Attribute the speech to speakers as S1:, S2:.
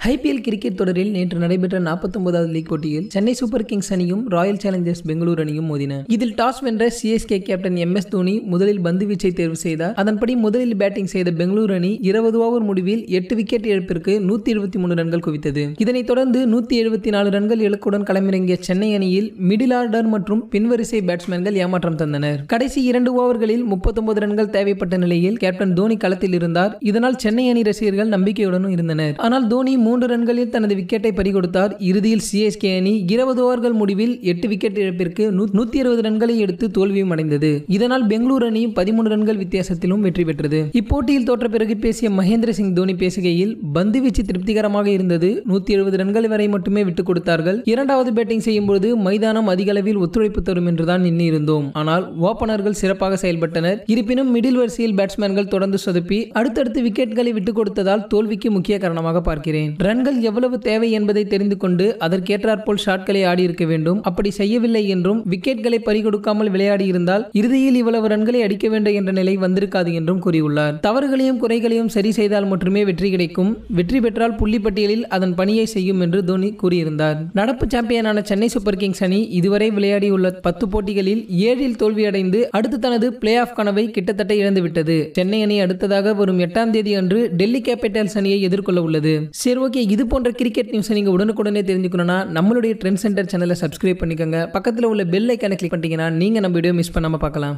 S1: IPL cricket தொடரில் நேற்று நடைபெற்ற 49வது லீக் போட்டியில் சென்னை சூப்பர் கிங்ஸ் அணியும் ராயல் சேலஞ்சர்ஸ் பெங்களூரு அணியும் மோதின இதில் டாஸ் வென்ற CSK captain M S Dhoni முதலில் பந்து வீச்சை தேர்வு செய்தார் அதன்படி முதலில் பேட்டிங் செய்த பெங்களூரு அணி இருபது ஓவர் முடிவில் எட்டு விக்கெட் இழப்பிற்கு நூத்தி எழுபத்தி மூணு ரன்கள் குவித்தது இதனைத் தொடர்ந்து நூத்தி எழுபத்தி நாலு ரன்கள் இலக்குடன் களமிறங்கிய சென்னை அணியில் மிடில் ஆர்டர் மற்றும் பின்வரிசை பேட்ஸ்மேன்கள் ஏமாற்றம் தந்தனர் கடைசி இரண்டு ஓவர்களில் 39 ரன்கள் தேவைப்பட்ட நிலையில் கேப்டன் தோனி களத்தில் இருந்தார் இதனால் சென்னை அணி ரசிகர்கள் நம்பிக்கையுடனும் இருந்தனர் ஆனால் தோனி மூன்று ரன்களில் தனது விக்கெட்டை பறிகொடுத்தார் இறுதியில் சிஎஸ்கே அணி இருபது ஓவர்கள் முடிவில் எட்டு விக்கெட் இழப்பிற்கு நூத்தி இருபது ரன்களை எடுத்து தோல்வியும் அடைந்தது இதனால் பெங்களூரு அணி பதிமூணு ரன்கள் வித்தியாசத்திலும் வெற்றி பெற்றது இப்போட்டியில் தோற்ற பிறகு பேசிய மகேந்திர சிங் தோனி பேசுகையில் பந்து வீச்சு திருப்திகரமாக இருந்தது நூத்தி எழுபது ரன்கள் வரை மட்டுமே விட்டுக் கொடுத்தார்கள் இரண்டாவது பேட்டிங் செய்யும் பொழுது மைதானம் அதிக அளவில் ஒத்துழைப்பு தரும் என்றுதான் எண்ணி இருந்தோம் ஆனால் ஓபனர்கள் சிறப்பாக செயல்பட்டனர் இருப்பினும் மிடில் வரிசையில் பேட்ஸ்மேன்கள் தொடர்ந்து சொதப்பி அடுத்தடுத்து விக்கெட்களை விட்டுக் கொடுத்ததால் தோல்விக்கு முக்கிய காரணமாக பார்க்கிறேன் ரன்கள் எவ்வளவு தேவை என்பதை தெரிந்து கொண்டு அதற்கேற்றாற்போல் ஷாட்களை ஆடி இருக்க வேண்டும் அப்படி செய்யவில்லை என்றும் விக்கெட்களை பறிகொடுக்காமல் விளையாடி இருந்தால் இறுதியில் இவ்வளவு ரன்களை அடிக்க வேண்டும் என்ற நிலை வந்திருக்காது என்றும் கூறியுள்ளார் தவறுகளையும் குறைகளையும் சரி செய்தால் மட்டுமே வெற்றி கிடைக்கும் வெற்றி பெற்றால் புள்ளி பட்டியலில் அதன் பணியை செய்யும் என்று தோனி கூறியிருந்தார் நடப்பு சாம்பியனான சென்னை சூப்பர் கிங்ஸ் அணி இதுவரை விளையாடியுள்ள பத்து போட்டிகளில் ஏழில் தோல்வியடைந்து அடுத்து தனது பிளே ஆஃப் கனவை கிட்டத்தட்ட இழந்துவிட்டது சென்னை அணி அடுத்ததாக வரும் எட்டாம் தேதி அன்று டெல்லி கேபிட்டல்ஸ் அணியை எதிர்கொள்ள உள்ளது சரி ஓகே இது போன்ற கிரிக்கெட் நியூஸை நீங்கள் உடனுக்குடனே தெரிஞ்சுக்கணும்னா நம்மளுடைய ட்ரெண்ட் சென்டர் சேனலை சப்ஸ்கிரைப் பண்ணிக்கோங்க பக்கத்தில் உள்ள பெல் ஐக்கானை கிளிக் பண்ணிட்டீங்கன்னா நீங்கள் நம்ம வீடியோ மிஸ் பண்ணாமல் பார்க்கலாம்